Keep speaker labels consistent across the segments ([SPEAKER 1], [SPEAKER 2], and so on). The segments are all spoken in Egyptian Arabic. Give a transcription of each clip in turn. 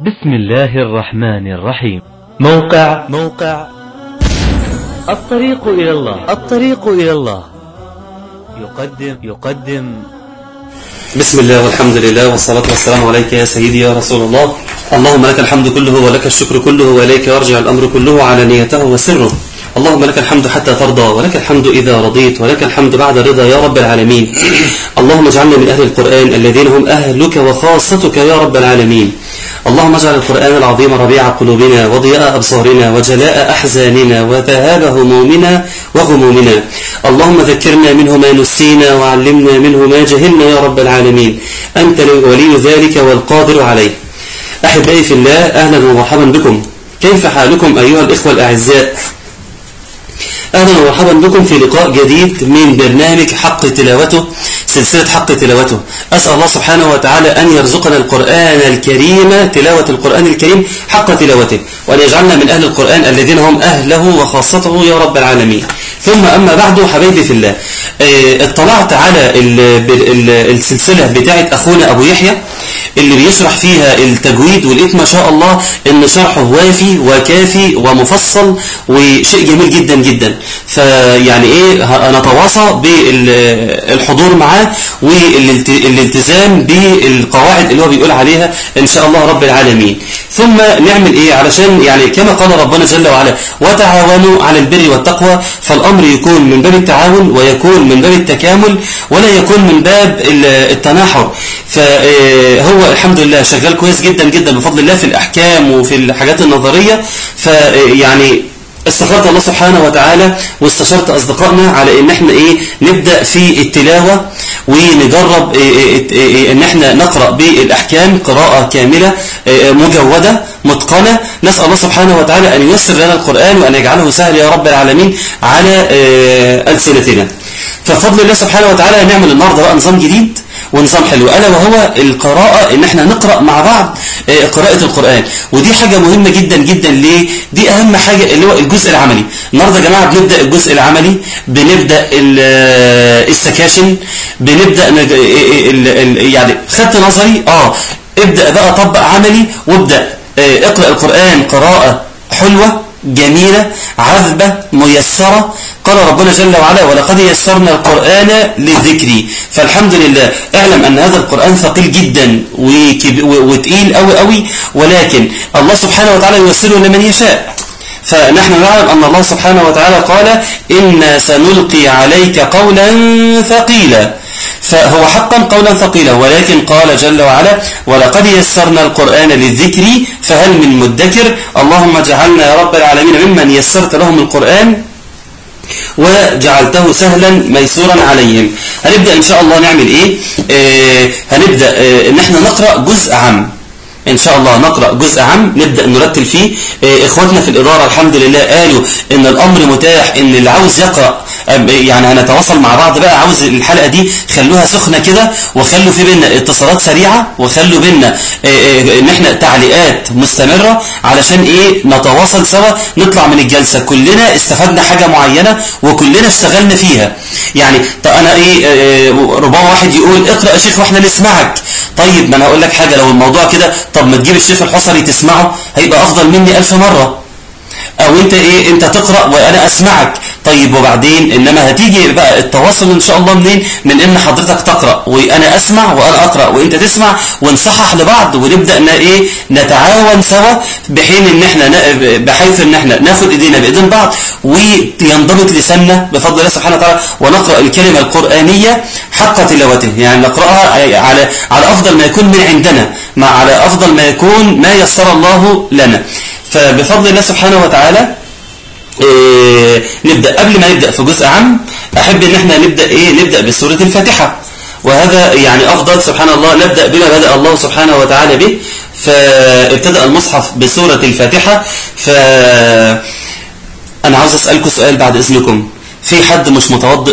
[SPEAKER 1] بسم الله الرحمن الرحيم
[SPEAKER 2] موقع
[SPEAKER 1] موقع الطريق إلى الله الطريق إلى الله يقدم يقدم
[SPEAKER 2] بسم الله والحمد لله والصلاة والسلام عليك يا سيدي يا رسول الله اللهم لك الحمد كله ولك الشكر كله وإليك يرجع الأمر كله على نيته وسره اللهم لك الحمد حتى ترضى ولك الحمد إذا رضيت ولك الحمد بعد رضا يا رب العالمين اللهم اجعلنا من أهل القرآن الذين هم أهلك وخاصتك يا رب العالمين اللهم اجعل القرآن العظيم ربيع قلوبنا وضياء أبصارنا وجلاء أحزاننا وذهاب همومنا وغمومنا اللهم ذكرنا منه ما نسينا وعلمنا منه ما جهلنا يا رب العالمين أنت ولي ذلك والقادر عليه أحبائي في الله أهلا ومرحبا بكم كيف حالكم أيها الإخوة الأعزاء أهلا ومرحبا بكم في لقاء جديد من برنامج حق تلاوته سلسلة حق تلاوته أسأل الله سبحانه وتعالى أن يرزقنا القرآن الكريم تلاوة القرآن الكريم حق تلاوته وأن يجعلنا من أهل القرآن الذين هم أهله وخاصته يا رب العالمين ثم أما بعد حبيبي في الله اطلعت على السلسلة بتاعت أخونا أبو يحيى اللي بيشرح فيها التجويد ولقيت ما شاء الله ان شرحه وافي وكافي ومفصل وشيء جميل جدا جدا فيعني ايه نتواصى بالحضور معاه والالتزام بالقواعد اللي هو بيقول عليها ان شاء الله رب العالمين ثم نعمل ايه علشان يعني كما قال ربنا جل وعلا وتعاونوا على البر والتقوى فالامر يكون من باب التعاون ويكون من باب التكامل ولا يكون من باب التناحر فهو الحمد لله شغال كويس جدا جدا بفضل الله في الأحكام وفي الحاجات النظرية فيعني استخرت الله سبحانه وتعالى واستشرت أصدقائنا على ان احنا ايه نبدأ في التلاوة ونجرب إيه إيه ان احنا نقرأ بالأحكام قراءة كاملة مجودة متقنة نسأل الله سبحانه وتعالى أن ييسر لنا القرآن وأن يجعله سهل يا رب العالمين على ألسنتنا ففضل الله سبحانه وتعالى نعمل النهارده بقى نظام جديد ونظام حلو ألا وهو القراءة ان احنا نقرأ مع بعض قراءة القرآن ودي حاجة مهمة جدا جدا ليه دي اهم حاجة اللي هو الجزء العملي النهاردة يا جماعة بنبدأ الجزء العملي بنبدأ السكاشن بنبدأ يعني خدت نظري اه ابدأ بقى طبق عملي وابدأ اقرأ القرآن قراءة حلوة جميلة عذبة ميسرة قال ربنا جل وعلا ولقد يسرنا القرآن للذكر فالحمد لله اعلم أن هذا القرآن ثقيل جدا وتقيل قوي قوي ولكن الله سبحانه وتعالى يوسره لمن يشاء فنحن نعلم أن الله سبحانه وتعالى قال إنا سنلقي عليك قولا ثقيلا فهو حقا قولا ثقيلا ولكن قال جل وعلا ولقد يسرنا القرآن للذكر فهل من مدكر اللهم اجعلنا يا رب العالمين ممن يسرت لهم القرآن وجعلته سهلا ميسورا عليهم هنبدأ إن شاء الله نعمل إيه آه هنبدأ آه إن احنا نقرأ جزء عام إن شاء الله نقرأ جزء عام نبدأ نرتل فيه إخواتنا في الإدارة الحمد لله قالوا إن الأمر متاح إن اللي عاوز يقرأ يعني هنتواصل مع بعض بقى عاوز الحلقة دي خلوها سخنة كده وخلوا في بينا اتصالات سريعة وخلوا بينا إن إحنا تعليقات مستمرة علشان إيه نتواصل سوا نطلع من الجلسة كلنا استفدنا حاجة معينة وكلنا اشتغلنا فيها يعني طب أنا إيه ربما واحد يقول اقرأ يا شيخ وإحنا نسمعك طيب ما أنا هقول لك حاجة لو الموضوع كده طب ما تجيب الشيخ الحصري تسمعه هيبقى أفضل مني ألف مرة أو أنت إيه أنت تقرأ وأنا أسمعك طيب وبعدين إنما هتيجي بقى التواصل إن شاء الله منين من إن حضرتك تقرأ وأنا أسمع وأنا أقرأ وأنت تسمع ونصحح لبعض ونبدأ إيه نتعاون سوا بحين إن إحنا بحيث إن إحنا ناخد إيدينا بإيدين بعض وينضبط لساننا بفضل الله سبحانه وتعالى ونقرأ الكلمة القرآنية حق تلاوته يعني نقرأها على على أفضل ما يكون من عندنا مع على أفضل ما يكون ما يسر الله لنا فبفضل الله سبحانه وتعالى إيه نبدأ قبل ما نبدأ في جزء عام أحب إن احنا نبدأ إيه نبدأ بسورة الفاتحة وهذا يعني أفضل سبحان الله نبدأ بما بدأ الله سبحانه وتعالى به فابتدأ المصحف بسورة الفاتحة ف أنا عاوز أسألكم سؤال بعد إذنكم في حد مش متوضئ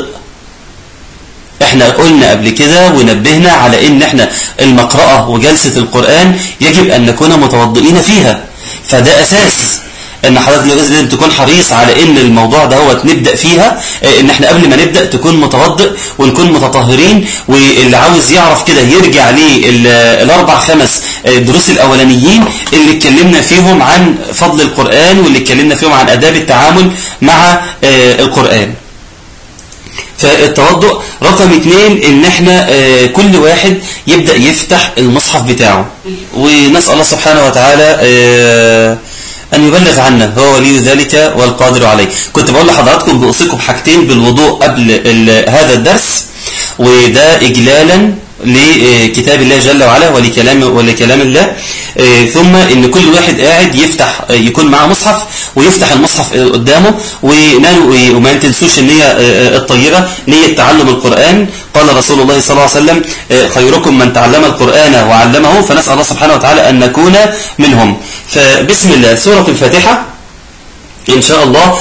[SPEAKER 2] احنا قلنا قبل كده ونبهنا على ان احنا المقرأة وجلسة القرآن يجب ان نكون متوضئين فيها فده اساس ان حضرتك لازم تكون حريص على ان الموضوع ده هو نبدأ فيها ان احنا قبل ما نبدأ تكون متوضئ ونكون متطهرين واللي عاوز يعرف كده يرجع للاربع خمس الدروس الأولانيين اللي اتكلمنا فيهم عن فضل القرآن واللي اتكلمنا فيهم عن أداب التعامل مع القرآن فالتوضؤ رقم اتنين ان احنا اه كل واحد يبدأ يفتح المصحف بتاعه ونسأل الله سبحانه وتعالى اه أن يبلغ عنا هو ولي ذلك والقادر عليه كنت بقول لحضراتكم بأوصيكم بحاجتين بالوضوء قبل هذا الدرس وده إجلالا لكتاب الله جل وعلا ولكلام ولكلام الله ثم ان كل واحد قاعد يفتح يكون معاه مصحف ويفتح المصحف قدامه وما تنسوش النية الطيبة نية تعلم القرآن قال رسول الله صلى الله عليه وسلم خيركم من تعلم القرآن وعلمه فنسأل الله سبحانه وتعالى أن نكون منهم فبسم الله سورة الفاتحة إن شاء الله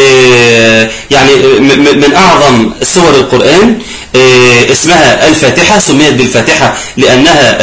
[SPEAKER 2] يعني من أعظم سور القرآن اسمها الفاتحة سميت بالفاتحة لأنها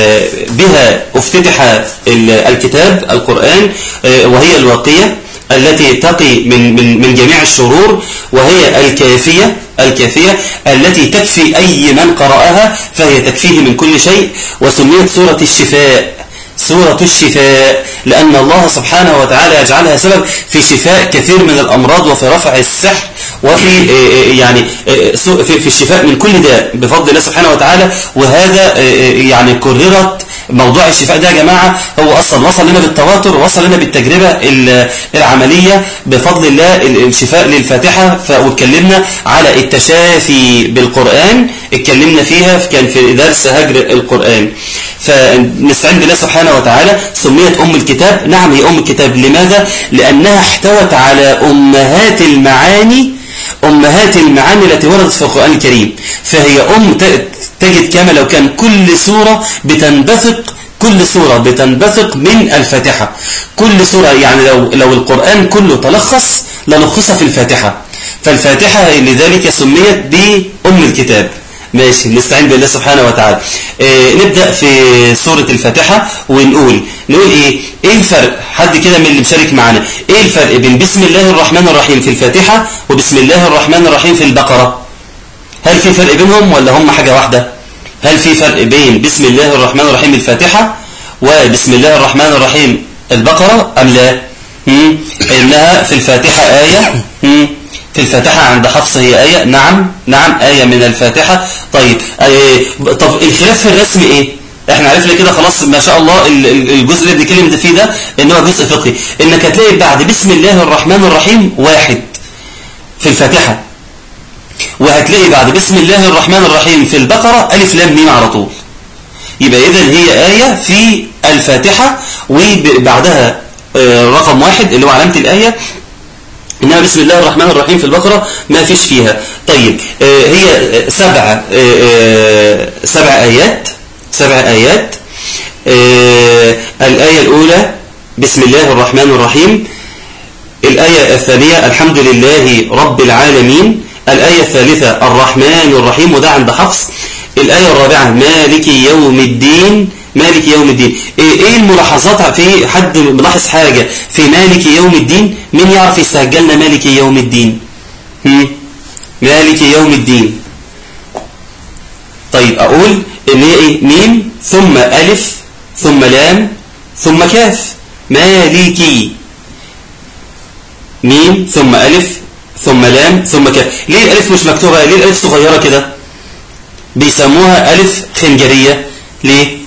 [SPEAKER 2] بها افتتح الكتاب القرآن وهي الواقية التي تقي من من من جميع الشرور وهي الكافية الكافية التي تكفي أي من قرأها فهي تكفيه من كل شيء وسميت سورة الشفاء سورة الشفاء لأن الله سبحانه وتعالى يجعلها سبب في شفاء كثير من الأمراض وفي رفع السحر وفي يعني في الشفاء من كل داء بفضل الله سبحانه وتعالى وهذا يعني كررت موضوع الشفاء ده يا جماعة هو أصلا وصل لنا بالتواتر وصل لنا بالتجربة العملية بفضل الله الشفاء للفاتحة واتكلمنا على التشافي بالقرآن اتكلمنا فيها كان في درس هجر القرآن فنستعين بالله سبحانه وتعالى سميت أم الكتاب نعم هي أم الكتاب لماذا؟ لأنها احتوت على أمهات المعاني أمهات المعاني التي وردت في القرآن الكريم فهي أم تجد كما لو كان كل سورة بتنبثق كل سورة بتنبثق من الفاتحة كل سورة يعني لو, لو القرآن كله تلخص للخص في الفاتحة فالفاتحة لذلك سميت بأم الكتاب ماشي نستعين بالله سبحانه وتعالى آه نبدأ في سورة الفاتحة ونقول نقول ايه ايه الفرق حد كده من اللي مشارك معنا ايه الفرق بين بسم الله الرحمن الرحيم في الفاتحة وبسم الله الرحمن الرحيم في البقرة هل في فرق بينهم ولا هم حاجة واحدة هل في فرق بين بسم الله الرحمن الرحيم الفاتحة وبسم الله الرحمن الرحيم البقرة أم لا مم. إنها في الفاتحة آية مم. في الفاتحة عند حفص هي آية نعم نعم آية من الفاتحة طيب آية طب الخلاف في الرسم إيه احنا عرفنا كده خلاص ما شاء الله الجزء اللي بنتكلم فيه ده ان هو جزء فقهي انك هتلاقي بعد بسم الله الرحمن الرحيم واحد في الفاتحة وهتلاقي بعد بسم الله الرحمن الرحيم في البقرة ألف لام ميم على طول يبقى إذا هي آية في الفاتحة وبعدها رقم واحد اللي هو علامة الآية إنما بسم الله الرحمن الرحيم في البقرة ما فيش فيها طيب هي سبع سبع آيات سبع آيات الآية الأولى بسم الله الرحمن الرحيم الآية الثانية الحمد لله رب العالمين الآية الثالثة الرحمن الرحيم وده عند حفص الآية الرابعة مالك يوم الدين مالك يوم الدين ايه الملاحظات في حد ملاحظ حاجة في مالك يوم الدين مين يعرف يستهجلنا مالك يوم الدين هم؟ مالك يوم الدين طيب اقول ان هي ايه ميم ثم الف ثم لام ثم كاف مالكي ميم ثم الف ثم لام ثم كاف ليه الالف مش مكتوبة ليه الالف صغيرة كده بيسموها الف خنجرية ليه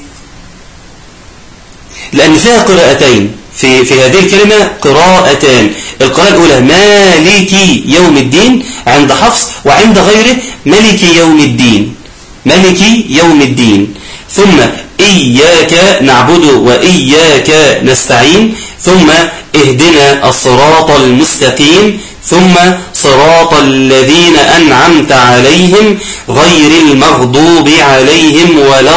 [SPEAKER 2] لأن فيها قراءتين في في هذه الكلمة قراءتان القراءة الأولى مالكي يوم الدين عند حفص وعند غيره ملكي يوم الدين ملكي يوم الدين ثم إياك نعبد وإياك نستعين ثم اهدنا الصراط المستقيم ثم صراط الذين أنعمت عليهم غير المغضوب عليهم ولا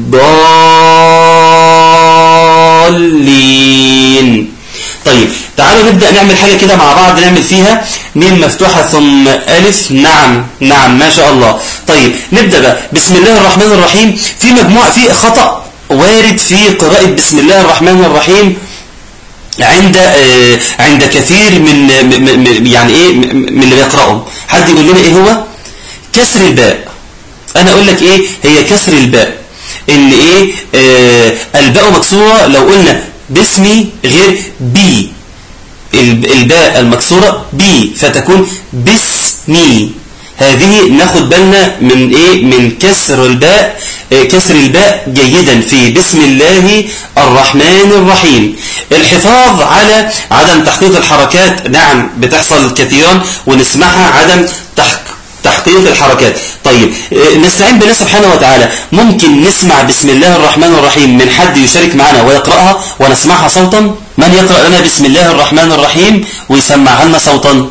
[SPEAKER 2] الضالين طيب تعالوا نبدأ نعمل حاجة كده مع بعض نعمل فيها ميم مفتوحة ثم ألف نعم نعم ما شاء الله طيب نبدأ بقى بسم الله الرحمن الرحيم في مجموعة في خطأ وارد في قراءة بسم الله الرحمن الرحيم عند آه عند كثير من يعني ايه من اللي بيقرأهم حد يقول لنا ايه هو كسر الباء انا اقول لك ايه هي كسر الباء ان ايه آه الباء مكسورة لو قلنا باسمي غير بي الب- الباء المكسورة بي فتكون باسمي هذه ناخد بالنا من ايه من كسر الباء آه، كسر الباء جيدا في بسم الله الرحمن الرحيم الحفاظ على عدم تحقيق الحركات نعم بتحصل كثيرا ونسمعها عدم تحقيق تحقيق الحركات طيب آه، نستعين بالله سبحانه وتعالى ممكن نسمع بسم الله الرحمن الرحيم من حد يشارك معنا ويقرأها ونسمعها صوتا من يقرأ لنا بسم الله الرحمن الرحيم ويسمعها لنا صوتا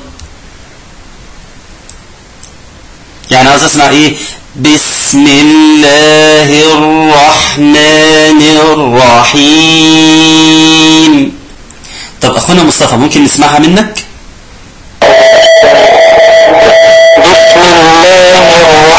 [SPEAKER 2] يعني عاوز اسمع ايه بسم الله الرحمن الرحيم طب اخونا مصطفى ممكن نسمعها منك
[SPEAKER 3] بسم الله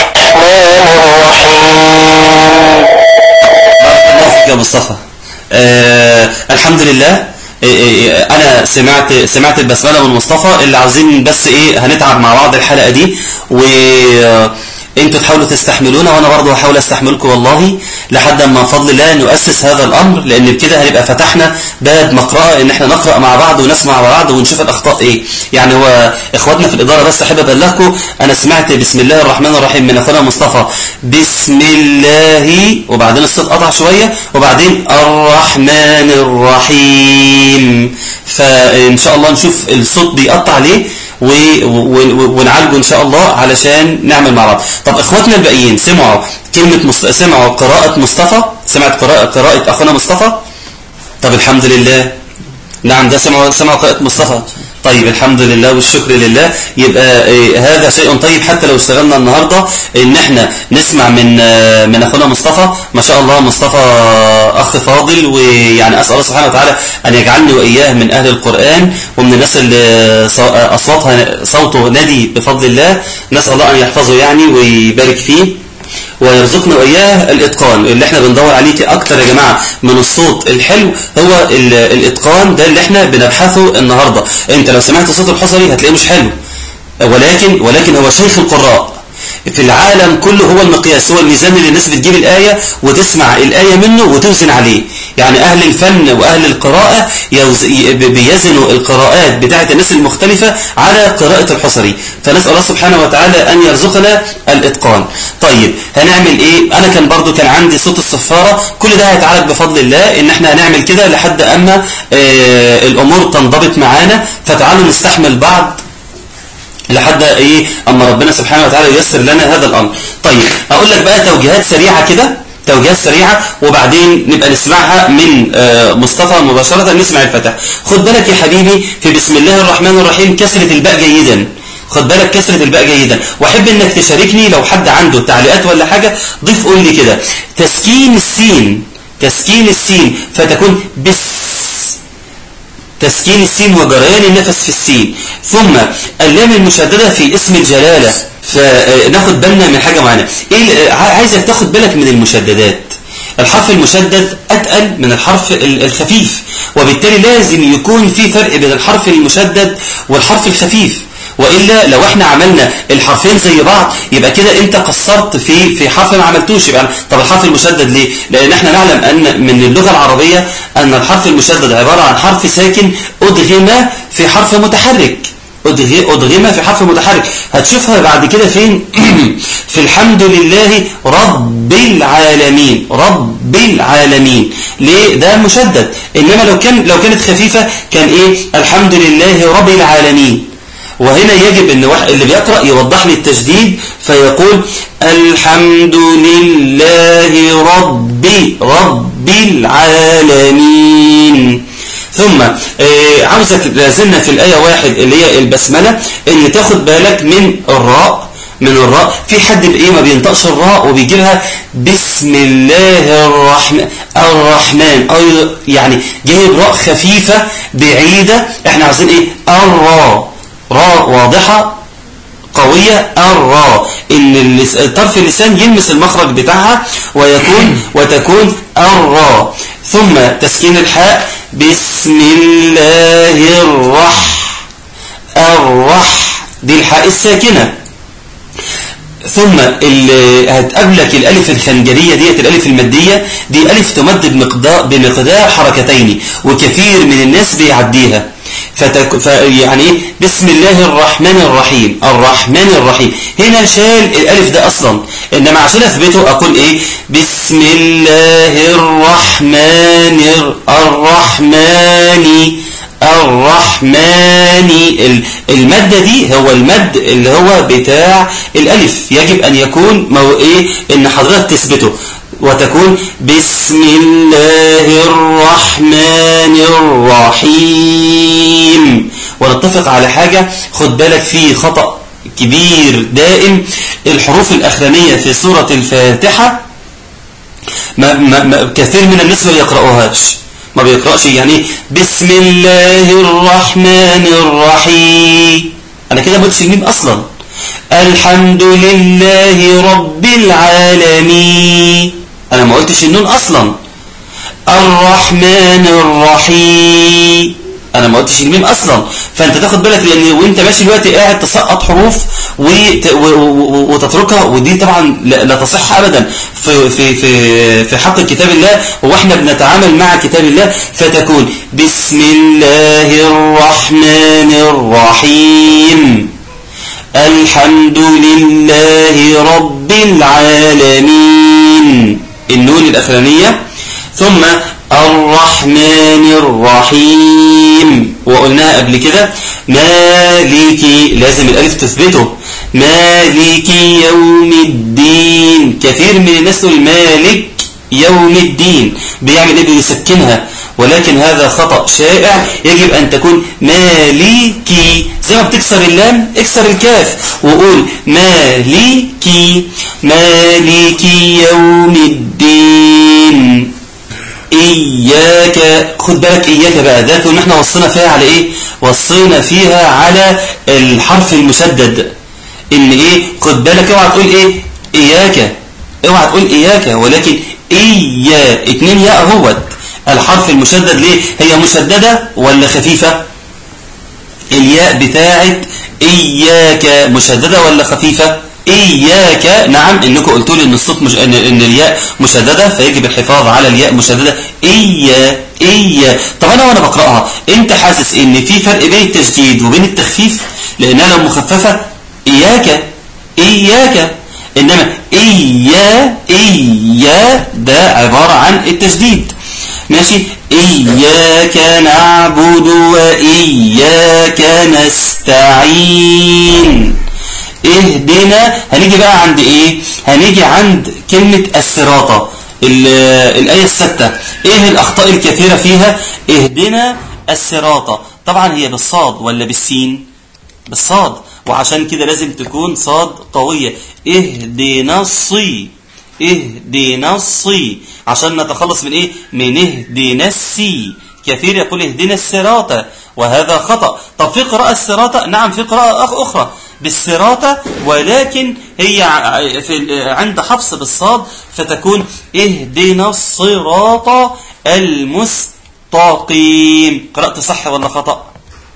[SPEAKER 3] الرحمن الرحيم
[SPEAKER 2] الله فيك يا مصطفى آه الحمد لله آه، آه، انا سمعت سمعت البسمله من مصطفى اللي عاوزين بس ايه هنتعب مع بعض الحلقه دي و آه، انتوا تحاولوا تستحملونا وانا برضه هحاول استحملكم والله لحد ما بفضل الله نؤسس هذا الامر لان بكده هنبقى فتحنا باب مقرأة ان احنا نقرأ مع بعض ونسمع مع بعض ونشوف الاخطاء ايه يعني هو اخواتنا في الاداره بس احب ابلغكم انا سمعت بسم الله الرحمن الرحيم من اخونا مصطفى بسم الله وبعدين الصوت قطع شويه وبعدين الرحمن الرحيم فان شاء الله نشوف الصوت بيقطع ليه و... و... و... ونعالجه ان شاء الله علشان نعمل مع بعض طب اخواتنا الباقيين سمعوا كلمة مص... سمعوا قراءة مصطفى سمعت قراءة قراءة اخونا مصطفى طب الحمد لله نعم ده سمعوا سمعوا قراءة مصطفى طيب الحمد لله والشكر لله يبقى إيه هذا شيء طيب حتى لو اشتغلنا النهاردة ان احنا نسمع من آه، من اخونا مصطفى ما شاء الله مصطفى اخ فاضل ويعني اسال الله سبحانه وتعالى ان يجعلني واياه من اهل القران ومن الناس اللي صو- اصواتها صوته ندي بفضل الله نسال الله ان يحفظه يعني ويبارك فيه ويرزقنا وإياه الإتقان اللي احنا بندور عليه أكتر يا جماعة من الصوت الحلو هو ال- الإتقان ده اللي احنا بنبحثه النهاردة انت لو سمعت صوت الحصري هتلاقيه مش حلو ولكن ولكن هو شيخ القراء في العالم كله هو المقياس هو الميزان اللي الناس بتجيب الآية وتسمع الآية منه وتوزن عليه يعني أهل الفن وأهل القراءة يوز... ي- بيزنوا القراءات بتاعة الناس المختلفة على قراءة الحصري فنسأل الله سبحانه وتعالى أن يرزقنا الإتقان طيب هنعمل إيه أنا كان برضو كان عندي صوت الصفارة كل ده هيتعالج بفضل الله إن إحنا هنعمل كده لحد أما آه الأمور تنضبط معانا فتعالوا نستحمل بعض لحد ايه اما ربنا سبحانه وتعالى ييسر لنا هذا الامر طيب اقول لك بقى توجيهات سريعه كده توجيهات سريعه وبعدين نبقى نسمعها من آه، مصطفى مباشره نسمع الفتح خد بالك يا حبيبي في بسم الله الرحمن الرحيم كسره الباء جيدا خد بالك كسرة الباء جيدا واحب انك تشاركني لو حد عنده تعليقات ولا حاجة ضيف قول لي كده تسكين السين تسكين السين فتكون بس تسكين السين وجريان النفس في السين ثم اللام المشددة في اسم الجلالة فناخد بالنا من حاجة معينة إيه ال- ع- عايزك تاخد بالك من المشددات الحرف المشدد أتقل من الحرف ال- الخفيف وبالتالي لازم يكون في فرق بين الحرف المشدد والحرف الخفيف وإلا لو احنا عملنا الحرفين زي بعض يبقى كده انت قصرت في في حرف ما عملتوش يبقى طب الحرف المشدد ليه لان احنا نعلم ان من اللغة العربية ان الحرف المشدد عبارة عن حرف ساكن ادغم في حرف متحرك أدغ- أدغم في حرف متحرك هتشوفها بعد كده فين في الحمد لله رب العالمين رب العالمين ليه ده مشدد إنما لو كان لو كانت خفيفة كان إيه الحمد لله رب العالمين وهنا يجب ان واحد اللي بيقرأ يوضح لي التشديد فيقول الحمد لله رب رب العالمين ثم آه، عاوزك لازلنا في الآية واحد اللي هي البسملة ان تاخد بالك من الراء من الراء في حد ايه ما بينطقش الراء وبيجيبها بسم الله الرحمن الرحمن أي يعني جايب راء خفيفة بعيدة احنا عاوزين ايه الراء راء واضحة قوية الراء ان اللس- طرف اللسان يلمس المخرج بتاعها ويكون وتكون الراء ثم تسكين الحاء بسم الله الرح الرح دي الحاء الساكنة ثم ال- هتقابلك الالف الخنجريه ديت الالف الماديه دي الف تمد بمقدار بمقدار حركتين وكثير من الناس بيعديها فتك... ف... يعني ايه بسم الله الرحمن الرحيم الرحمن الرحيم هنا شال الالف ده اصلا انما عشان اثبته اقول ايه بسم الله الرحمن الر- الرحمن الرحمن ال- المادة دي هو المد اللي هو بتاع الألف يجب أن يكون مو إيه إن حضرتك تثبته وتكون بسم الله الرحمن الرحيم ونتفق على حاجة خد بالك في خطأ كبير دائم الحروف الأخرانية في سورة الفاتحة ما ما ما كثير من الناس ما يقرأوهاش ما بيقرأش يعني إيه؟ بسم الله الرحمن الرحيم أنا كده ما قلتش الميم أصلا الحمد لله رب العالمين أنا ما قلتش النون أصلا الرحمن الرحيم انا ما قلتش الميم اصلا فانت تاخد بالك لان وانت ماشي دلوقتي قاعد تسقط حروف وت... و... و... وتتركها ودي طبعا لا, لا تصح ابدا في في في في حق كتاب الله واحنا بنتعامل مع كتاب الله فتكون بسم الله الرحمن الرحيم الحمد لله رب العالمين النون الاخرانيه ثم الرحمن الرحيم وقلناها قبل كده مالكي لازم الالف تثبته مالكي يوم الدين كثير من الناس تقول مالك يوم الدين بيعمل ايه بيسكنها ولكن هذا خطأ شائع يجب أن تكون مالكي زي ما بتكسر اللام اكسر الكاف وقول مالكي مالكي يوم الدين إياك خد بالك إياك بقى ده كنا احنا وصينا فيها على إيه وصينا فيها على الحرف المشدد إن إيه خد بالك اوعى تقول إيه إياك اوعى تقول إياك ولكن إيا اتنين ياء اهوت الحرف المشدد ليه هي مشددة ولا خفيفة الياء بتاعت إياك مشددة ولا خفيفة إياك نعم إنكم قلتوا لي إن الصوت مش إن, إن الياء مشددة فيجب الحفاظ على الياء مشددة إيا إيا طب أنا وأنا بقرأها أنت حاسس إن في فرق بين التشديد وبين التخفيف لأنها لو مخففة إياك إياك إنما إيا إيا ده عبارة عن التشديد ماشي إياك نعبد وإياك نستعين اهدنا هنيجي بقى عند ايه هنيجي عند كلمة الصراطة الآية الستة ايه الأخطاء الكثيرة فيها اهدنا الصراطة طبعا هي بالصاد ولا بالسين بالصاد وعشان كده لازم تكون صاد قوية اهدنا الصي اهدنا الصي عشان نتخلص من ايه من اهدنا السي كثير يقول اهدنا الصراط وهذا خطأ طب في قراءة الصراط نعم في قراءة أخرى بالصراط ولكن هي في عند حفص بالصاد فتكون اهدنا الصراط المستقيم قرأت صح ولا خطأ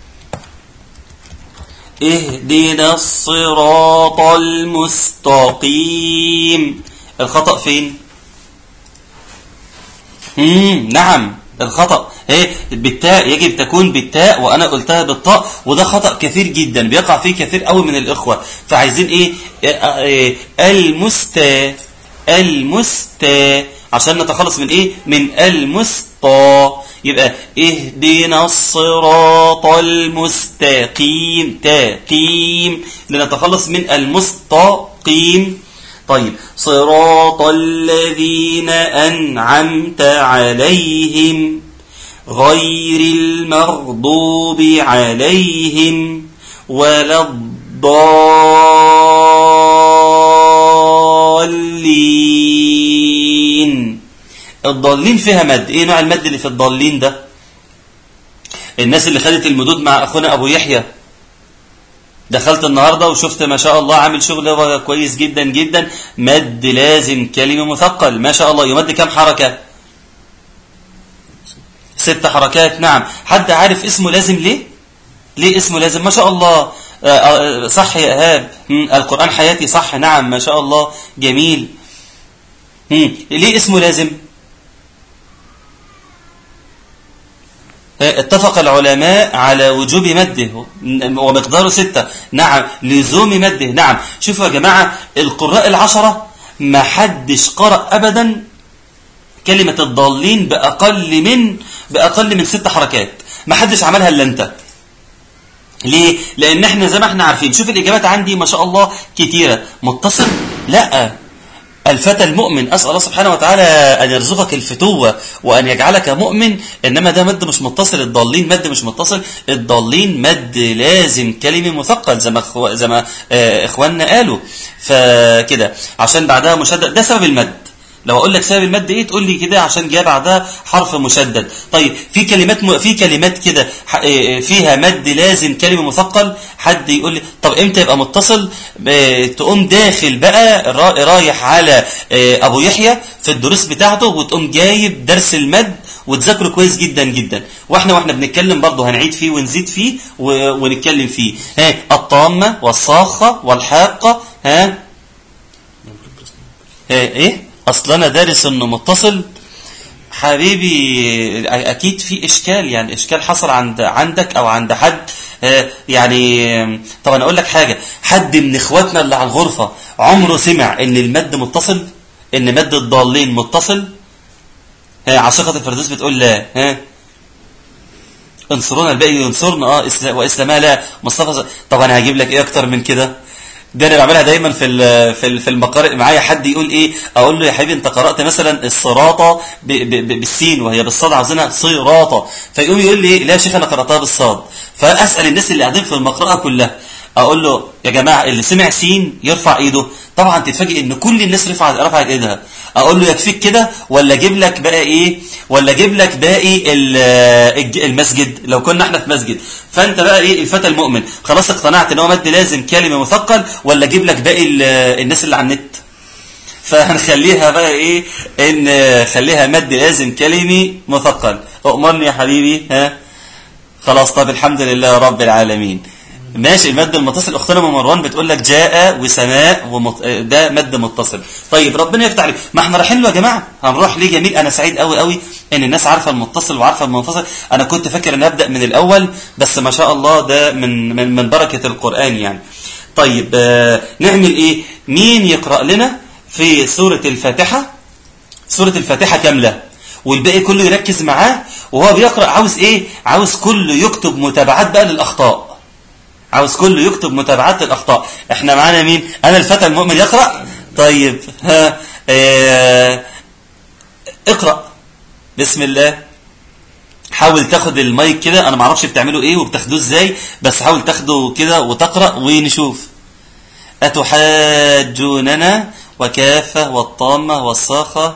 [SPEAKER 2] اهدنا الصراط المستقيم الخطأ فين مم نعم الخطأ ايه بالتاء يجب تكون بالتاء وانا قلتها بالطاء وده خطأ كثير جدا بيقع فيه كثير قوي من الاخوة فعايزين ايه, إيه, إيه المستا المستا عشان نتخلص من ايه من المسطى يبقى اهدنا الصراط المستقيم تقيم لنتخلص من المستقيم طيب صراط الذين أنعمت عليهم غير المغضوب عليهم ولا الضالين الضالين فيها مد ايه نوع المد اللي في الضالين ده الناس اللي خدت المدود مع اخونا ابو يحيى دخلت النهاردة وشفت ما شاء الله عامل شغل كويس جدا جدا مد لازم كلمة مثقل ما شاء الله يمد كم حركة ست حركات نعم حد عارف اسمه لازم ليه ليه اسمه لازم ما شاء الله آه، آه، صح يا إيهاب مم، القرآن حياتي صح نعم ما شاء الله جميل مم، ليه اسمه لازم آه، اتفق العلماء على وجوب مده ومقداره ستة نعم لزوم مده نعم شوفوا يا جماعة القراء العشرة ما حدش قرأ أبدا كلمة الضالين بأقل من بأقل من ست حركات ما حدش عملها إلا أنت ليه؟ لأن احنا زي ما احنا عارفين شوف الإجابات عندي ما شاء الله كتيرة متصل؟ لا الفتى المؤمن أسأل الله سبحانه وتعالى أن يرزقك الفتوة وأن يجعلك مؤمن إنما ده مد مش متصل الضالين مد مش متصل الضالين مد لازم كلمة مثقل زي ما إخو- زي ما آه، إخواننا قالوا فكده عشان بعدها مشدد ده سبب المد لو اقول لك سبب المد ايه تقول لي كده عشان جاء بعدها حرف مشدد طيب في كلمات م... في كلمات كده ح... إيه فيها مد لازم كلمه مثقل حد يقول لي طب امتى يبقى متصل اه تقوم داخل بقى را... رايح على اه ابو يحيى في الدروس بتاعته وتقوم جايب درس المد وتذاكره كويس جدا جدا واحنا واحنا بنتكلم برضه هنعيد فيه ونزيد فيه و... ونتكلم فيه ها الطامه والصاخه والحاقه ها ايه إيه؟ اصل انا دارس انه متصل حبيبي اكيد في اشكال يعني اشكال حصل عند عندك او عند حد آه، يعني طب انا اقول لك حاجه حد من اخواتنا اللي على الغرفه عمره سمع ان المد متصل ان مد الضالين متصل ها عاشقه الفردوس بتقول لا ها انصرونا الباقي ينصرنا اه إسلا- واسلامها لا مصطفى ز- طب انا هجيب لك ايه اكتر من كده ده انا بعملها دايما في ال- في ال- في المقارئ معايا حد يقول ايه اقول له يا حبيبي انت قرات مثلا الصراطه ب- ب- ب- بالسين وهي بالصاد عاوزينها صراطه فيقوم يقول لي إيه؟ لا يا شيخ انا قراتها بالصاد فاسال الناس اللي قاعدين في المقرأه كلها اقول له يا جماعه اللي سمع سين يرفع ايده طبعا تتفاجئ ان كل الناس رفعت رفعت ايدها اقول له يكفيك كده ولا اجيب لك بقى ايه ولا اجيب لك باقي ال- الج- المسجد لو كنا احنا في مسجد فانت بقى ايه الفتى المؤمن خلاص اقتنعت ان هو مد لازم كلمه مثقل ولا اجيب لك باقي ال- الناس اللي على النت فهنخليها بقى ايه ان خليها مد لازم كلمي مثقل اؤمرني يا حبيبي ها خلاص طب الحمد لله رب العالمين ماشي المد المتصل اختنا ام مروان بتقول لك جاء وسماء ومط... ده مد متصل طيب ربنا يفتح عليك ما احنا رايحين له يا جماعه هنروح ليه جميل انا سعيد قوي قوي ان الناس عارفه المتصل وعارفه المنفصل انا كنت فاكر ان ابدا من الاول بس ما شاء الله ده من من, من بركه القران يعني طيب آه نعمل ايه مين يقرا لنا في سوره الفاتحه سورة الفاتحة كاملة والباقي كله يركز معاه وهو بيقرأ عاوز ايه عاوز كله يكتب متابعات بقى للأخطاء عاوز كله يكتب متابعات للأخطاء احنا معانا مين انا الفتى المؤمن يقرأ طيب ها اه اقرأ بسم الله حاول تاخد المايك كده انا معرفش بتعملوا ايه وبتاخدوه ازاي بس حاول تاخده كده وتقرأ ونشوف أتحاجوننا وكافة والطامة والصاخة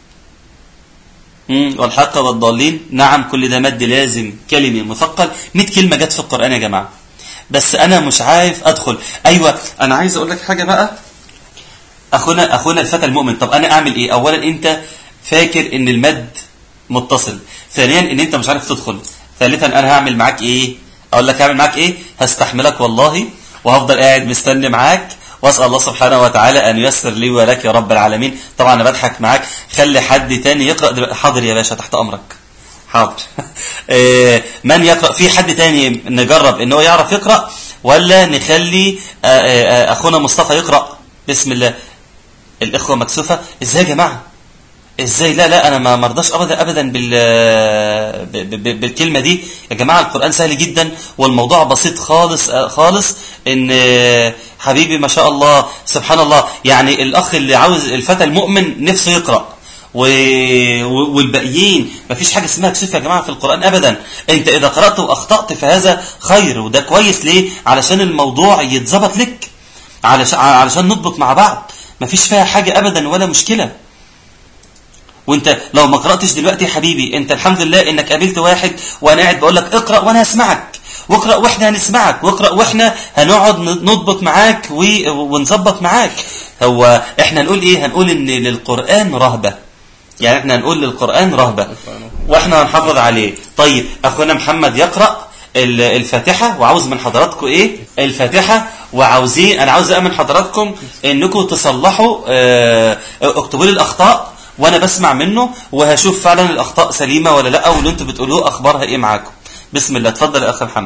[SPEAKER 2] مم، والحق والضالين نعم كل ده مد لازم كلمة مثقل 100 كلمة جت في القرآن يا جماعة بس أنا مش عارف أدخل أيوة أنا عايز أقول لك حاجة بقى أخونا أخونا الفتى المؤمن طب أنا أعمل إيه أولا أنت فاكر إن المد متصل ثانيا إن أنت مش عارف تدخل ثالثا أنا هعمل معاك إيه أقول لك هعمل معاك إيه هستحملك والله وهفضل قاعد مستني معاك واسال الله سبحانه وتعالى ان ييسر لي ولك يا رب العالمين طبعا انا بضحك معاك خلي حد تاني يقرا دلوقتي حاضر يا باشا تحت امرك حاضر آه، من يقرا في حد تاني نجرب ان هو يعرف يقرا ولا نخلي آه، آه، آه، اخونا مصطفى يقرا بسم الله الاخوه مكسوفه ازاي يا جماعه ازاي لا لا انا ما مرضاش ابدا ابدا بال ب- ب- بالكلمه دي يا جماعه القران سهل جدا والموضوع بسيط خالص آه، خالص ان آه، حبيبي ما شاء الله سبحان الله يعني الاخ اللي عاوز الفتى المؤمن نفسه يقرا و... و- والباقيين ما فيش حاجه اسمها كسوف يا جماعه في القران ابدا انت اذا قرات واخطات فهذا خير وده كويس ليه علشان الموضوع يتظبط لك علشان علشان نضبط مع بعض ما فيش فيها حاجه ابدا ولا مشكله وانت لو ما قراتش دلوقتي يا حبيبي انت الحمد لله انك قابلت واحد وانا قاعد بقول لك اقرا وانا هسمعك واقرا واحنا هنسمعك واقرا واحنا هنقعد نضبط معاك و- ونظبط معاك هو احنا هنقول ايه هنقول ان للقران رهبه يعني احنا هنقول للقران رهبه واحنا هنحافظ عليه طيب اخونا محمد يقرا ال- الفاتحة وعاوز من حضراتكم ايه الفاتحة وعاوزين انا عاوز اؤمن حضراتكم انكم تصلحوا آه، اكتبوا لي الاخطاء وانا بسمع منه وهشوف فعلا الاخطاء سليمة ولا لا واللي انتوا بتقولوه اخبارها ايه معاكم بسم الله اتفضل يا اخ محمد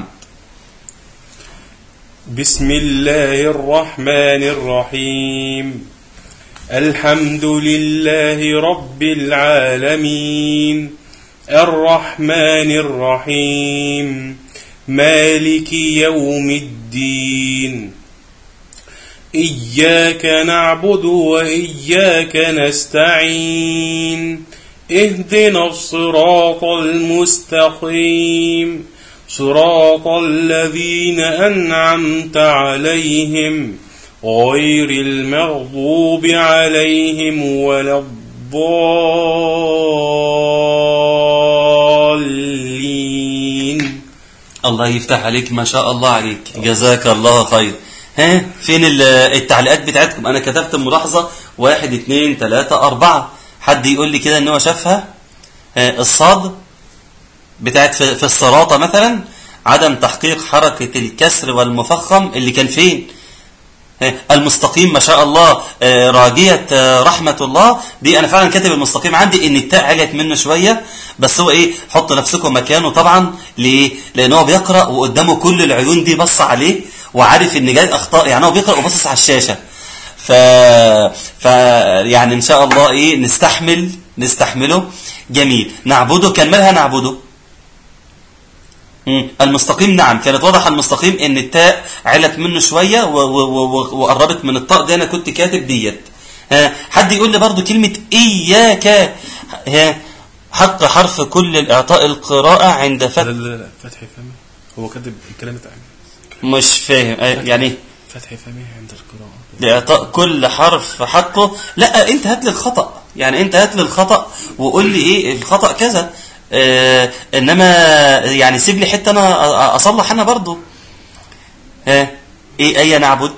[SPEAKER 4] بسم الله الرحمن الرحيم الحمد لله رب العالمين الرحمن الرحيم مالك يوم الدين إياك نعبد وإياك نستعين اهدنا الصراط المستقيم صراط الذين أنعمت عليهم غير المغضوب عليهم ولا الضالين
[SPEAKER 2] الله يفتح عليك ما شاء الله عليك جزاك الله خير ها فين ال- التعليقات بتاعتكم انا كتبت ملاحظة واحد اتنين تلاتة اربعة حد يقول لي كده ان هو شافها ها، الصاد بتاعت في, في الصراطة مثلا عدم تحقيق حركة الكسر والمفخم اللي كان فين ها، المستقيم ما شاء الله آه، راجية آه، رحمة الله دي أنا فعلا كاتب المستقيم عندي إن التاء علت منه شوية بس هو إيه حط نفسكم مكانه طبعا ليه؟ لأن هو بيقرأ وقدامه كل العيون دي بص عليه وعارف إن جاي أخطاء يعني هو بيقرأ وبصص على الشاشة ف... ف يعني إن شاء الله إيه نستحمل نستحمله جميل نعبده كان مالها نعبده مم. المستقيم نعم كانت واضح المستقيم ان التاء علت منه شوية و- و- و- وقربت من الطاء دي انا كنت كاتب ديت ها حد يقول لي برضو كلمة اياك ها حق حرف كل الاعطاء القراءة عند
[SPEAKER 4] لا
[SPEAKER 2] فتح
[SPEAKER 4] لا لا فتحي فمي هو كاتب الكلام بتاع
[SPEAKER 2] مش فاهم آه، يعني إيه؟
[SPEAKER 4] فتحي فمي عند القراءة
[SPEAKER 2] لإعطاء كل حرف حقه لا انت هات لي الخطأ يعني انت هات لي الخطأ وقول لي ايه الخطأ كذا آه انما يعني سيب لي حتة انا أ- أ- اصلح انا برضو ها ايه اي نعبد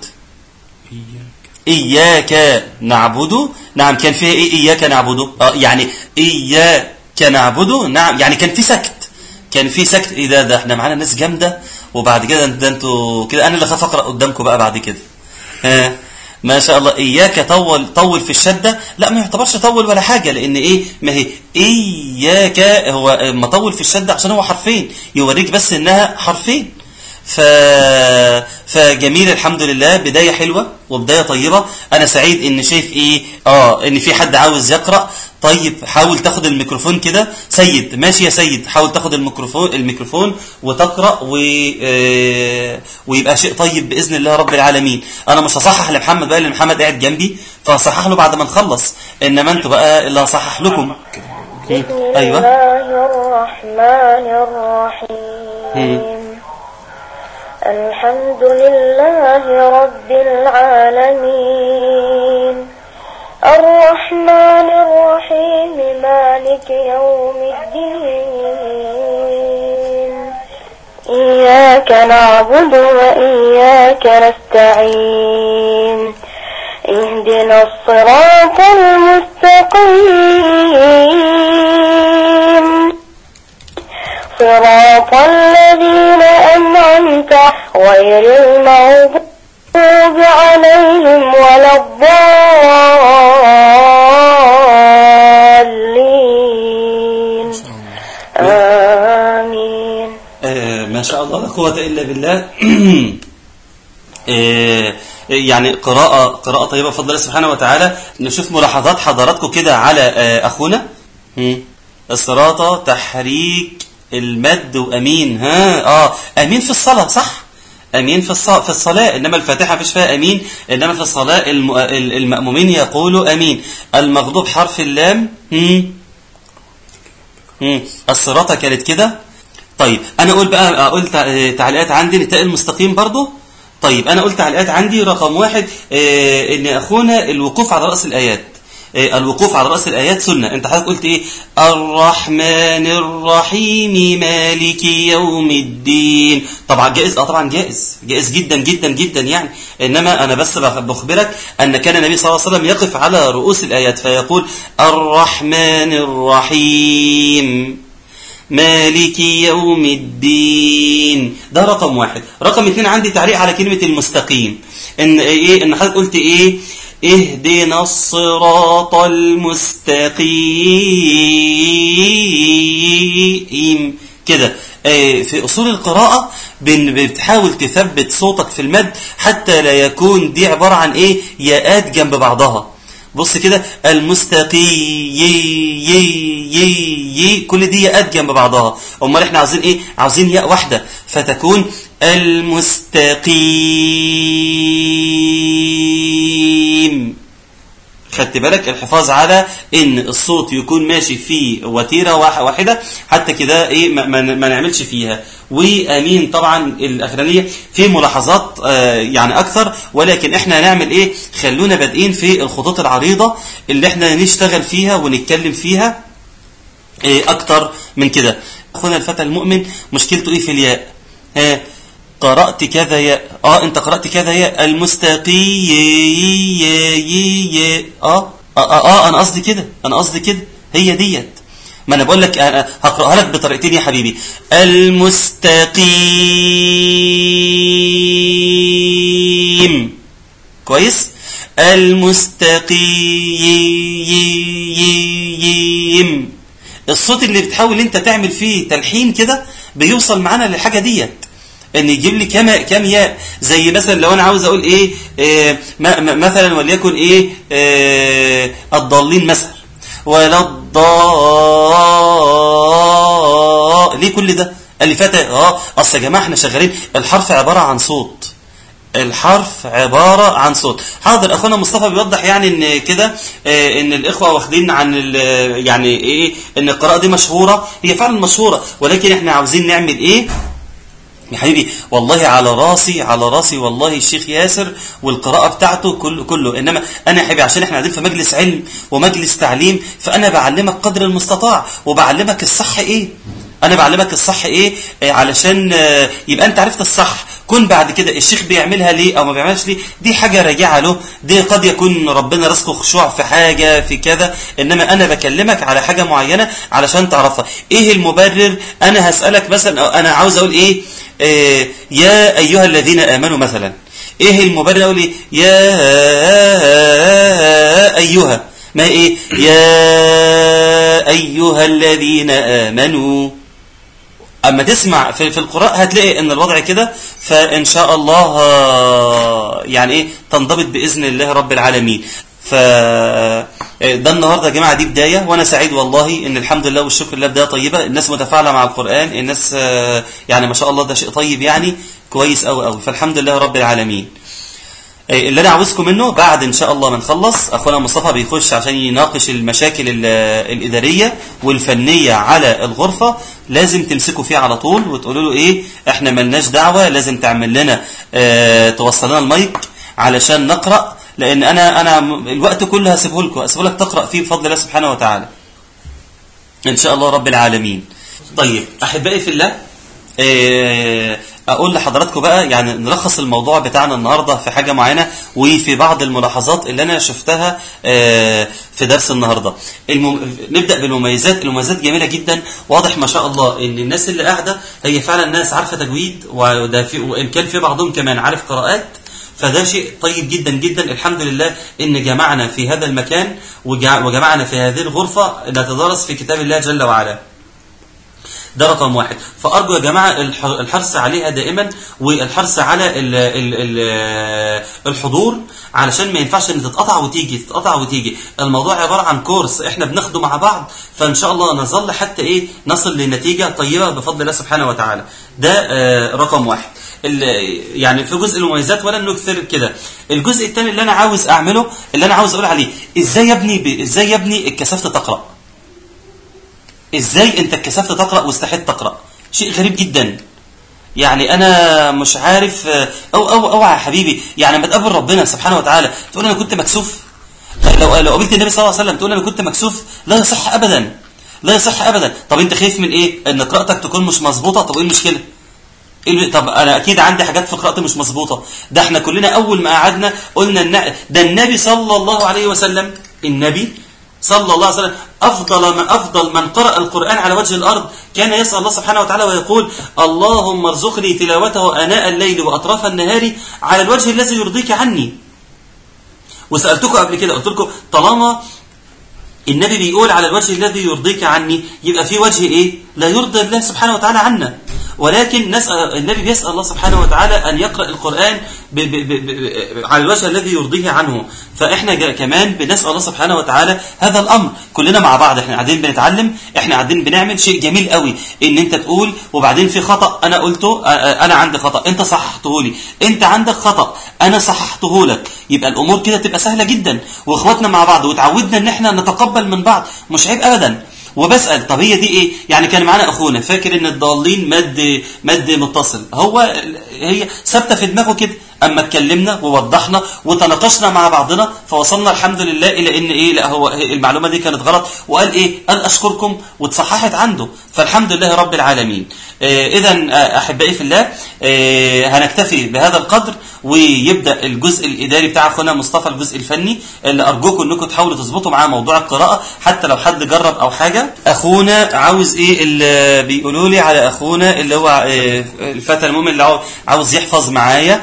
[SPEAKER 4] إياك
[SPEAKER 2] اياك نعبد نعم كان فيها ايه اياك نعبد اه يعني اياك نعبد نعم يعني كان في سكت كان في سكت ايه ده ده احنا معانا ناس جامده وبعد كده ده انتوا كده انا اللي خاف اقرا قدامكم بقى بعد كده ها ما شاء الله اياك طول طول في الشده لا ما يعتبرش طول ولا حاجه لان ايه ما هي اياك هو مطول في الشده عشان هو حرفين يوريك بس انها حرفين ف... فجميل الحمد لله بداية حلوة وبداية طيبة أنا سعيد إن شايف إيه آه إن في حد عاوز يقرأ طيب حاول تاخد الميكروفون كده سيد ماشي يا سيد حاول تاخد الميكروفون الميكروفون وتقرأ و... آه، ويبقى شيء طيب بإذن الله رب العالمين أنا مش هصحح لمحمد بقى لأن محمد قاعد جنبي فهصحح له بعد ما نخلص إنما أنتوا بقى اللي هصحح لكم
[SPEAKER 5] بسم
[SPEAKER 2] أيوة
[SPEAKER 5] الله الرحمن الرحيم الحمد لله رب العالمين الرحمن الرحيم مالك يوم الدين إياك نعبد وإياك نستعين اهدنا الصراط المستقيم صراط الذين أنعمت غير المغضوب عليهم ولا الضالين آمين
[SPEAKER 2] آه، ما شاء الله لا قوة إلا بالله آه، يعني قراءة قراءة طيبة بفضل الله سبحانه وتعالى نشوف ملاحظات حضراتكم كده على آه، أخونا مم. الصراطة تحريك المد وأمين ها آه أمين في الصلاة صح أمين في الصلاة في الصلاة إنما الفاتحة مفيش فيها أمين إنما في الصلاة الم- ال- المأمومين يقولوا أمين المغضوب حرف اللام هم. هم. الصراطة كانت كده طيب انا اقول بقى اقول تع- تعليقات عندي نتاء المستقيم برضو طيب انا قلت تعليقات عندي رقم واحد آه ان اخونا الوقوف على راس الايات آه الوقوف على راس الايات سنه انت حضرتك قلت ايه الرحمن الرحيم مالك يوم الدين طبعا جائز اه طبعا جائز جائز جدا جدا جدا يعني انما انا بس بخ- بخبرك ان كان النبي صلى الله عليه وسلم يقف على رؤوس الايات فيقول الرحمن الرحيم مالك يوم الدين ده رقم واحد رقم اتنين عندي تعليق على كلمة المستقيم ان ايه ان حضرتك قلت ايه اهدنا الصراط المستقيم كده آه، في اصول القراءة بن- بتحاول تثبت صوتك في المد حتى لا يكون دي عبارة عن ايه ياءات جنب بعضها بص كده المستقي ي ي ي ي كل دي ياءات جنب بعضها امال احنا عاوزين ايه عاوزين ياء واحده فتكون المستقيم خدت بالك الحفاظ على ان الصوت يكون ماشي في وتيره واح- واحده حتى كده ايه ما, ما, ما نعملش فيها وامين طبعا الاخرانيه في ملاحظات آه يعني اكثر ولكن احنا هنعمل ايه خلونا بادئين في الخطوط العريضه اللي احنا نشتغل فيها ونتكلم فيها إيه اكتر من كده اخونا الفتى المؤمن مشكلته ايه في الياء ها قرأت كذا ياء اه انت قرأت كذا ياء المستقي ي- ي- ي- اه اه, آه, آه انا قصدي كده انا قصدي كده هي ديت ما انا بقول لك انا هقراها لك بطريقتين يا حبيبي المستقيم كويس المستقيم الصوت اللي بتحاول انت تعمل فيه تلحين كده بيوصل معانا للحاجه ديت ان يجيب لي كام كام ياء زي مثلا لو انا عاوز اقول ايه, إيه ما- ما- مثلا وليكن ايه, إيه الضالين مثلا ولا الضال ليه كل ده قال لي فتى اه اصل يا جماعه احنا شغالين الحرف عباره عن صوت الحرف عبارة عن صوت حاضر أخونا مصطفى بيوضح يعني إن كده آه، إن الإخوة واخدين عن ال- يعني إيه إن القراءة دي مشهورة هي فعلا مشهورة ولكن إحنا عاوزين نعمل إيه يا حبيبي والله على راسي على راسي والله الشيخ ياسر والقراءة بتاعته كله كله انما انا يا حبيبي عشان احنا قاعدين في مجلس علم ومجلس تعليم فانا بعلمك قدر المستطاع وبعلمك الصح ايه انا بعلمك الصح ايه آه، علشان آه، يبقى انت عرفت الصح كن بعد كده الشيخ بيعملها ليه او ما بيعملش ليه دي حاجة راجعة له دي قد يكون ربنا رزقه خشوع في حاجة في كذا انما انا بكلمك على حاجة معينة علشان تعرفها ايه المبرر انا هسألك مثلا أو انا عاوز اقول ايه آه، يا ايها الذين امنوا مثلا ايه المبرر اقول ايه يا ايها ما ايه يا ايها الذين امنوا اما تسمع في, في القراء هتلاقي ان الوضع كده فان شاء الله آه، يعني ايه تنضبط باذن الله رب العالمين ف ده النهارده يا جماعه دي بدايه وانا سعيد والله ان الحمد لله والشكر لله بدايه طيبه الناس متفاعله مع القران الناس آه، يعني ما شاء الله ده شيء طيب يعني كويس قوي قوي فالحمد لله رب العالمين إيه اللي انا عاوزكم منه بعد ان شاء الله ما نخلص اخونا مصطفى بيخش عشان يناقش المشاكل ال- الاداريه والفنيه على الغرفه لازم تمسكوا فيه على طول وتقولوا له ايه احنا ملناش دعوه لازم تعمل لنا اه توصل لنا المايك علشان نقرا لان انا انا م- الوقت كله هسيبه لكم هسيبه لك تقرا فيه بفضل الله سبحانه وتعالى ان شاء الله رب العالمين طيب احبائي في الله آه، اقول لحضراتكم بقى يعني نلخص الموضوع بتاعنا النهارده في حاجه معينه وفي بعض الملاحظات اللي انا شفتها آه، في درس النهارده المم... نبدا بالمميزات المميزات جميله جدا واضح ما شاء الله ان الناس اللي قاعده هي فعلا ناس عارفه تجويد وده في وان كان في بعضهم كمان عارف قراءات فده شيء طيب جدا جدا الحمد لله ان جمعنا في هذا المكان وجع- وجمعنا في هذه الغرفه نتدرس في كتاب الله جل وعلا ده رقم واحد فأرجو يا جماعة الح- الحرص عليها دائما والحرص على ال ال ال الحضور علشان ما ينفعش ان تتقطع وتيجي تتقطع وتيجي الموضوع عبارة عن كورس احنا بناخده مع بعض فان شاء الله نظل حتى ايه نصل لنتيجة طيبة بفضل الله سبحانه وتعالى ده آه رقم واحد ال- يعني في جزء المميزات ولن نكثر كده الجزء الثاني اللي انا عاوز اعمله اللي انا عاوز اقول عليه ازاي يا ابني ب- ازاي يا ابني اتكسفت تقرأ ازاي انت اتكسفت تقرا واستحيت تقرا شيء غريب جدا يعني انا مش عارف او او اوعى يا حبيبي يعني لما تقابل ربنا سبحانه وتعالى تقول انا كنت مكسوف لو لو قابلت النبي صلى الله عليه وسلم تقول انا كنت مكسوف لا يصح ابدا لا يصح ابدا طب انت خايف من ايه ان قراءتك تكون مش مظبوطه طب ايه المشكله إيه اللي- طب انا اكيد عندي حاجات في قراءتي مش مظبوطه ده احنا كلنا اول ما قعدنا قلنا الن- ده النبي صلى الله عليه وسلم النبي صلى الله عليه وسلم أفضل من أفضل من قرأ القرآن على وجه الأرض كان يسأل الله سبحانه وتعالى ويقول اللهم ارزقني تلاوته آناء الليل وأطراف النهار على الوجه الذي يرضيك عني وسألتكم قبل كده قلت لكم طالما النبي بيقول على الوجه الذي يرضيك عني يبقى في وجه ايه لا يرضي الله سبحانه وتعالى عنا ولكن نسأل النبي بيسأل الله سبحانه وتعالى أن يقرأ القرآن ب ب ب ب على الوجه الذي يرضيه عنه فإحنا جا- كمان بنسأل الله سبحانه وتعالى هذا الأمر كلنا مع بعض إحنا قاعدين بنتعلم إحنا قاعدين بنعمل شيء جميل قوي إن أنت تقول وبعدين في خطأ أنا قلته آ- آ- أنا عندي خطأ أنت صححته لي أنت عندك خطأ أنا صححته لك يبقى الأمور كده تبقى سهلة جدا وإخواتنا مع بعض وتعودنا إن إحنا نتقبل من بعض مش عيب أبدا وبسأل طب هي دي ايه يعني كان معانا اخونا فاكر ان الضالين مد مد متصل هو هي ثابته في دماغه كده اما اتكلمنا ووضحنا وتناقشنا مع بعضنا فوصلنا الحمد لله الى ان ايه لا هو المعلومه دي كانت غلط وقال ايه قال اشكركم واتصححت عنده فالحمد لله رب العالمين اذا احبائي في الله آه، هنكتفي بهذا القدر ويبدا الجزء الاداري بتاع اخونا مصطفى الجزء الفني اللي ارجوكم انكم تحاولوا تظبطوا معاه موضوع القراءه حتى لو حد جرب او حاجه اخونا عاوز ايه اللي بيقولوا لي على اخونا اللي هو آه، الفتى المؤمن اللي عاو- عاوز يحفظ معايا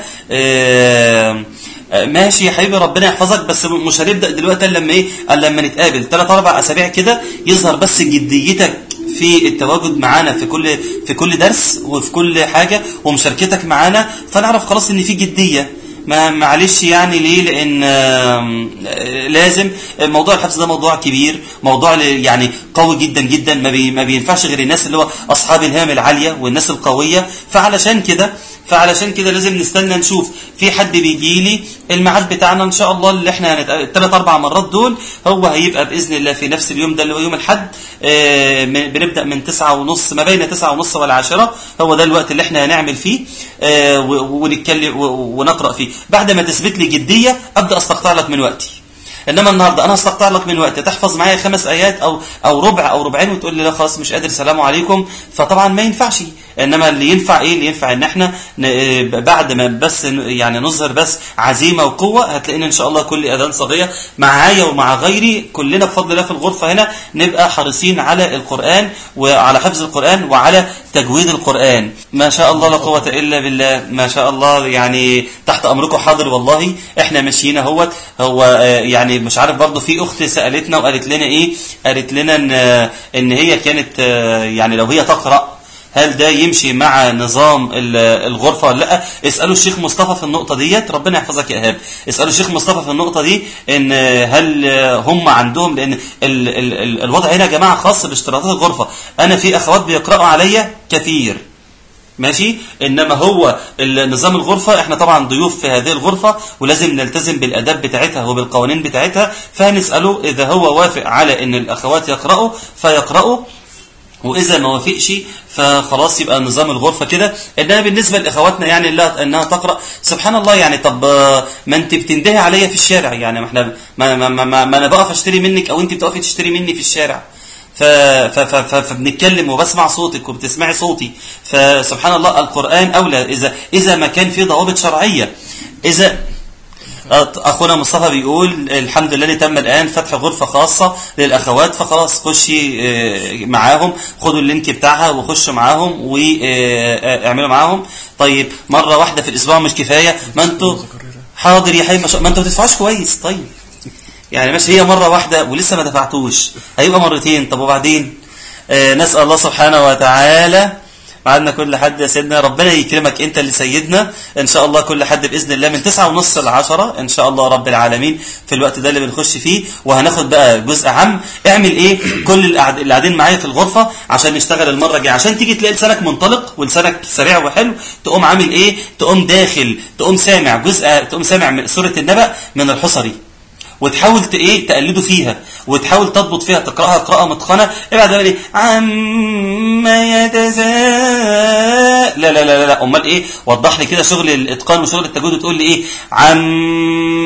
[SPEAKER 2] آه، آه، ماشي يا حبيبي ربنا يحفظك بس مش هنبدا دلوقتي الا لما ايه الا لما نتقابل ثلاث اربع اسابيع كده يظهر بس جديتك في التواجد معانا في كل في كل درس وفي كل حاجه ومشاركتك معانا فنعرف خلاص ان في جديه ما معلش يعني ليه لان آم، آه، لازم موضوع الحفظ ده موضوع كبير موضوع ل- يعني قوي جدا جدا ما, بي ما بينفعش غير الناس اللي هو اصحاب الهام العاليه والناس القويه فعلشان كده فعلشان كده لازم نستنى نشوف في حد بيجي لي الميعاد بتاعنا ان شاء الله اللي احنا هنتقابل الثلاث اربع مرات دول هو هيبقى باذن الله في نفس اليوم ده اللي هو يوم الاحد آه، م- بنبدا من تسعة ونص ما بين تسعة ونص والعاشرة هو ده الوقت اللي احنا هنعمل فيه آه، و- ونتكلم و- ونقرا فيه بعد ما تثبت لي جديه ابدا استقطع لك من وقتي انما النهارده انا هستقطع لك من وقت تحفظ معايا خمس ايات او او ربع او ربعين وتقول لي لا خلاص مش قادر سلام عليكم فطبعا ما ينفعش انما اللي ينفع ايه اللي ينفع ان احنا ن- آه، بعد ما بس ن- يعني نظهر بس عزيمه وقوه هتلاقينا ان شاء الله كل اذان صغيره معايا ومع غيري كلنا بفضل الله في الغرفه هنا نبقى حريصين على القران وعلى حفظ القران وعلى تجويد القران ما شاء الله لا قوه الا بالله ما شاء الله يعني تحت امركم حاضر والله احنا ماشيين اهوت هو آه، يعني مش عارف برضه في اخت سالتنا وقالت لنا ايه قالت لنا ان ان هي كانت آه، يعني لو هي تقرا هل ده يمشي مع نظام ال- الغرفة ولا لا اسألوا الشيخ مصطفى في النقطة ديت ربنا يحفظك يا إيهاب اسألوا الشيخ مصطفى في النقطة دي ان هل هم عندهم لان ال ال ال الوضع هنا يا جماعة خاص باشتراطات الغرفة انا في اخوات بيقرأوا عليا كثير ماشي انما هو نظام الغرفه احنا طبعا ضيوف في هذه الغرفه ولازم نلتزم بالاداب بتاعتها وبالقوانين بتاعتها فهنساله اذا هو وافق على ان الاخوات يقراوا فيقراوا واذا ما وافقش فخلاص يبقى نظام الغرفه كده انما بالنسبه لاخواتنا يعني لا انها تقرا سبحان الله يعني طب آه، ما انت بتندهي عليا في الشارع يعني ما احنا ما, ما, ما, ما, ما انا بقف اشتري منك او انت بتقفي تشتري مني في الشارع ف ف ف ف فبنتكلم وبسمع صوتك وبتسمعي صوتي فسبحان الله القران اولى اذا اذا ما كان في ضوابط شرعيه اذا اخونا مصطفى بيقول الحمد لله اللي تم الان فتح غرفه خاصه للاخوات فخلاص خشي آه، معاهم خدوا اللينك بتاعها وخشوا معاهم واعملوا معاهم طيب مره واحده في الاسبوع مش كفايه ما انتوا حاضر يا حبيبي ما شاء- ما انتوا ما بتدفعوش كويس طيب يعني ماشي هي مره واحده ولسه ما دفعتوش هيبقى مرتين طب وبعدين آه نسال الله سبحانه وتعالى معادنا كل حد يا سيدنا ربنا يكرمك انت اللي سيدنا ان شاء الله كل حد باذن الله من تسعة ونص ل 10 ان شاء الله رب العالمين في الوقت ده اللي بنخش فيه وهناخد بقى جزء عام اعمل ايه كل اللي قاعد- اللي قاعدين معايا في الغرفه عشان نشتغل المره الجايه عشان تيجي تلاقي لسانك منطلق ولسانك سريع وحلو تقوم عامل ايه تقوم داخل تقوم سامع جزء تقوم سامع من سوره النبأ من الحصري وتحاول ت- ايه تقلده فيها وتحاول تضبط فيها تقراها قراءه متقنه ابعد بقى ايه عما يتساءل لا لا لا لا امال ايه وضح لي كده شغل الاتقان وشغل التجويد وتقول لي ايه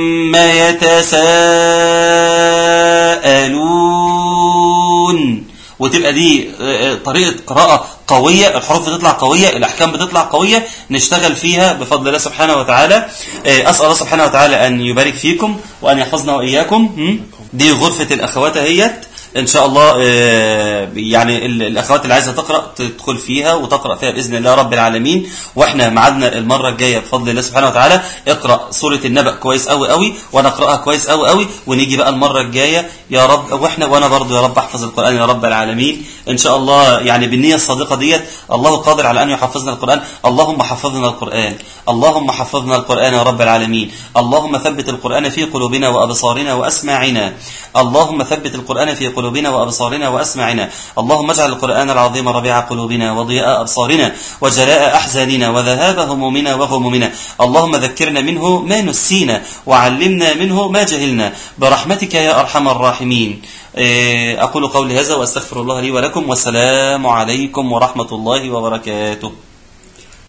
[SPEAKER 2] عما يتساءلون وتبقى دي آه، آه، طريقة قراءة قوية الحروف بتطلع قوية الأحكام بتطلع قوية نشتغل فيها بفضل الله سبحانه وتعالى آه، أسأل الله سبحانه وتعالى أن يبارك فيكم وأن يحفظنا وإياكم م? دي غرفة الأخوات اهيت ان شاء الله آه، يعني ال- الاخوات اللي عايزه تقرا تدخل فيها وتقرا فيها باذن الله رب العالمين واحنا ميعادنا المره الجايه بفضل الله سبحانه وتعالى اقرا سوره النبأ كويس قوي قوي وانا اقراها كويس قوي قوي ونيجي بقى المره الجايه يا رب واحنا وانا برضو يا رب احفظ القران يا رب العالمين ان شاء الله يعني بالنيه الصادقه ديت الله قادر على ان يحفظنا القران اللهم حفظنا القران اللهم حفظنا القران يا رب العالمين اللهم ثبت القران في قلوبنا وابصارنا واسماعنا اللهم ثبت القران في قلوبنا وابصارنا واسماعنا اللهم اجعل القران العظيم ربيع قلوبنا وضياء ابصارنا وجلاء احزاننا وذهاب همومنا وغمومنا اللهم ذكرنا منه ما نسينا وعلمنا منه ما جهلنا برحمتك يا ارحم الراحمين إيه، اقول قولي هذا واستغفر الله لي ولكم والسلام عليكم ورحمه الله وبركاته